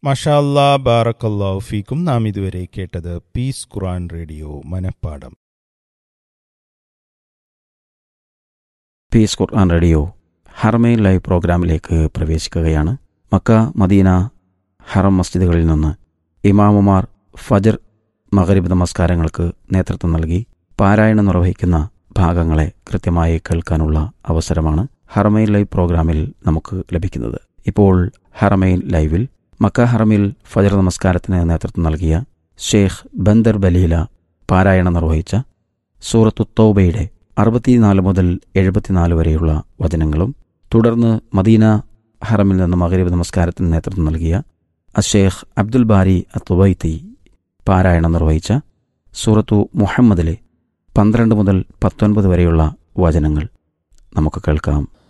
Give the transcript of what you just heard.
മഷാല്ലാ ബാറക്കല്ലാഹു ഫീക്കും നാം ഇതുവരെ കേട്ടത് പീസ് ഖുറാൻ റേഡിയോ മനപ്പാടം peace Quran radio Haramain live പ്രോഗ്രാമിലേക്ക് പ്രവേശിക്കുകയാണ് മക്ക മദീന ഹറം മസ്ജിദുകളിൽ നിന്ന് ഇമാമുമാർ ഫജർ മഗരിബ് നമസ്കാരങ്ങൾക്ക് നേതൃത്വം നൽകി പാരായണം നിർവഹിക്കുന്ന ഭാഗങ്ങളെ കൃത്യമായി കേൾക്കാനുള്ള അവസരമാണ് ഹറമൈൻ ലൈവ് പ്രോഗ്രാമിൽ നമുക്ക് ലഭിക്കുന്നത് ഇപ്പോൾ ഹറമൈൻ ലൈവിൽ മക്ക ഹറമിൽ ഫജർ നമസ്കാരത്തിന് നേതൃത്വം നൽകിയ ഷെയ്ഖ് ബന്ദർ ബലീല പാരായണം നിർവഹിച്ച സൂറത്തു തൗബയുടെ അറുപത്തിനാല് മുതൽ എഴുപത്തിനാല് വരെയുള്ള വചനങ്ങളും തുടർന്ന് മദീന ഹറമിൽ നിന്ന് മകരീബ് നമസ്കാരത്തിന് നേതൃത്വം നൽകിയ അഷേഖ് അബ്ദുൽ ബാരി അത്തുവൈത്തി പാരായണം നിർവഹിച്ച സൂറത്തു മുഹമ്മദിലെ പന്ത്രണ്ട് മുതൽ പത്തൊൻപത് വരെയുള്ള വചനങ്ങൾ നമുക്ക് കേൾക്കാം